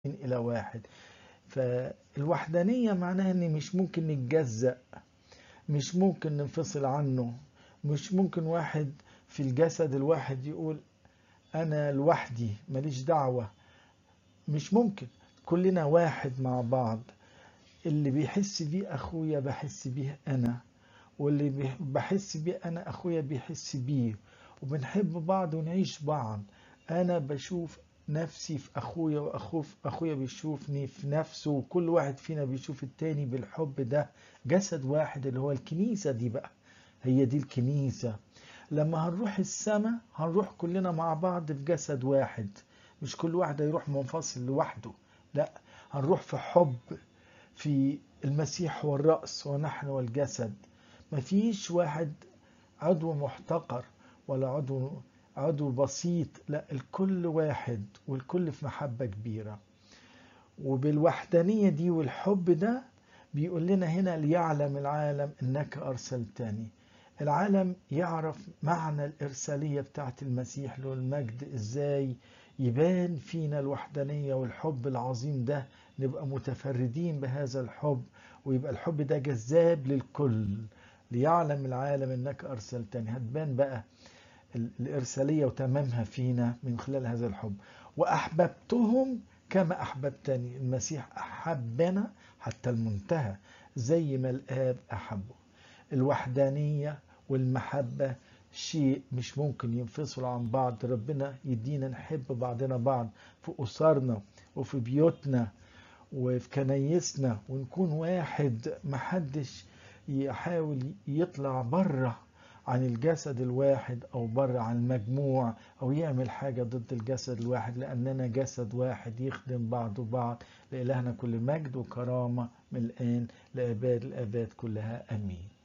إلى واحد فالوحدانية معناها إن مش ممكن نتجزأ مش ممكن ننفصل عنه مش ممكن واحد في الجسد الواحد يقول أنا لوحدي ماليش دعوة مش ممكن كلنا واحد مع بعض اللي بيحس بيه أخويا بحس بيه أنا واللي بحس بيه أنا أخويا بيحس بيه وبنحب بعض ونعيش بعض أنا بشوف نفسي في أخويا وأخوه أخويا بيشوفني في نفسه وكل واحد فينا بيشوف التاني بالحب ده جسد واحد اللي هو الكنيسة دي بقى هي دي الكنيسة لما هنروح السماء هنروح كلنا مع بعض في جسد واحد مش كل واحد هيروح منفصل لوحده لا هنروح في حب في المسيح والرأس ونحن والجسد مفيش واحد عضو محتقر ولا عضو عضو بسيط لا الكل واحد والكل في محبة كبيرة وبالوحدانية دي والحب ده بيقول لنا هنا ليعلم العالم انك ارسلتني العالم يعرف معنى الارسالية بتاعت المسيح له المجد ازاي يبان فينا الوحدانية والحب العظيم ده نبقى متفردين بهذا الحب ويبقى الحب ده جذاب للكل ليعلم العالم انك ارسلتني هتبان بقى الإرسالية وتمامها فينا من خلال هذا الحب وأحببتهم كما أحببتني المسيح أحبنا حتى المنتهى زي ما الآب أحبه الوحدانية والمحبة شيء مش ممكن ينفصلوا عن بعض ربنا يدينا نحب بعضنا بعض في أسرنا وفي بيوتنا وفي كنايسنا ونكون واحد محدش يحاول يطلع بره عن الجسد الواحد او بره عن المجموع او يعمل حاجة ضد الجسد الواحد لاننا جسد واحد يخدم بعض بعض لإلهنا كل مجد وكرامة من الآن لأباد الآباد كلها أمين